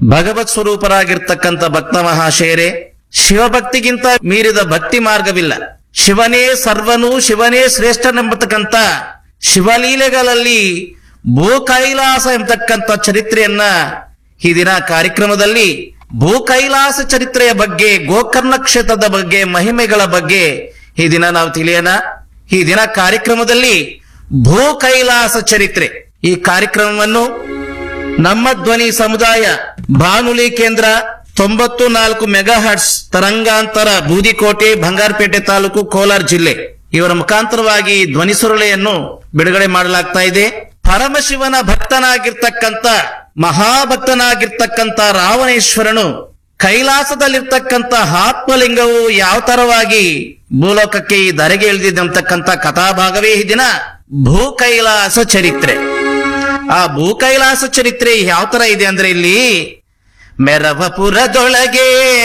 ಭಗವತ್ ಸ್ವರೂಪರಾಗಿರ್ತಕ್ಕಂಥ ಭಕ್ತ ಮಹಾಶಯರೇ ಶಿವಭಕ್ತಿಗಿಂತ ಮೀರಿದ ಭಕ್ತಿ ಮಾರ್ಗವಿಲ್ಲ ಶಿವನೇ ಸರ್ವನು ಶಿವನೇ ಶ್ರೇಷ್ಠನೆಂಬತಕ್ಕಂಥ ಶಿವಲೀಲೆಗಳಲ್ಲಿ ಭೂ ಕೈಲಾಸ ಎಂಬತಕ್ಕಂಥ ಚರಿತ್ರೆಯನ್ನ ಈ ದಿನ ಕಾರ್ಯಕ್ರಮದಲ್ಲಿ ಭೂ ಕೈಲಾಸ ಚರಿತ್ರೆಯ ಬಗ್ಗೆ ಗೋಕರ್ಣ ಕ್ಷೇತ್ರದ ಬಗ್ಗೆ ಮಹಿಮೆಗಳ ಬಗ್ಗೆ ಈ ದಿನ ನಾವು ತಿಳಿಯೋಣ ಈ ದಿನ ಕಾರ್ಯಕ್ರಮದಲ್ಲಿ ಭೂ ಕೈಲಾಸ ಚರಿತ್ರೆ ಈ ಕಾರ್ಯಕ್ರಮವನ್ನು ನಮ್ಮ ಧ್ವನಿ ಸಮುದಾಯ ಬಾನುಲಿ ಕೇಂದ್ರ ತೊಂಬತ್ತು ನಾಲ್ಕು ಮೆಗಾ ಹರ್ಟ್ಸ್ ತರಂಗಾಂತರ ಬೂದಿಕೋಟೆ ಬಂಗಾರಪೇಟೆ ತಾಲೂಕು ಕೋಲಾರ ಜಿಲ್ಲೆ ಇವರ ಮುಖಾಂತರವಾಗಿ ಧ್ವನಿ ಸುರುಳೆಯನ್ನು ಬಿಡುಗಡೆ ಮಾಡಲಾಗ್ತಾ ಇದೆ ಪರಮಶಿವನ ಭಕ್ತನಾಗಿರ್ತಕ್ಕಂಥ ಮಹಾಭಕ್ತನಾಗಿರ್ತಕ್ಕಂಥ ರಾವಣೇಶ್ವರನು ಕೈಲಾಸದಲ್ಲಿರ್ತಕ್ಕಂಥ ಆತ್ಮಲಿಂಗವು ಯಾವ ತರವಾಗಿ ಭೂಲೋಕಕ್ಕೆ ಈ ಧರೆಗೆ ಇಳಿದಿದ್ದಂತಕ್ಕಂಥ ಕಥಾಭಾಗವೇ ಈ ದಿನ ಭೂ ಕೈಲಾಸ ಚರಿತ್ರೆ ಆ ಭೂ ಕೈಲಾಸ ಚರಿತ್ರೆ ಯಾವ ತರ ಇದೆ ಅಂದ್ರೆ ಇಲ್ಲಿ ಮೆರವಪುರದೊಳಗೆ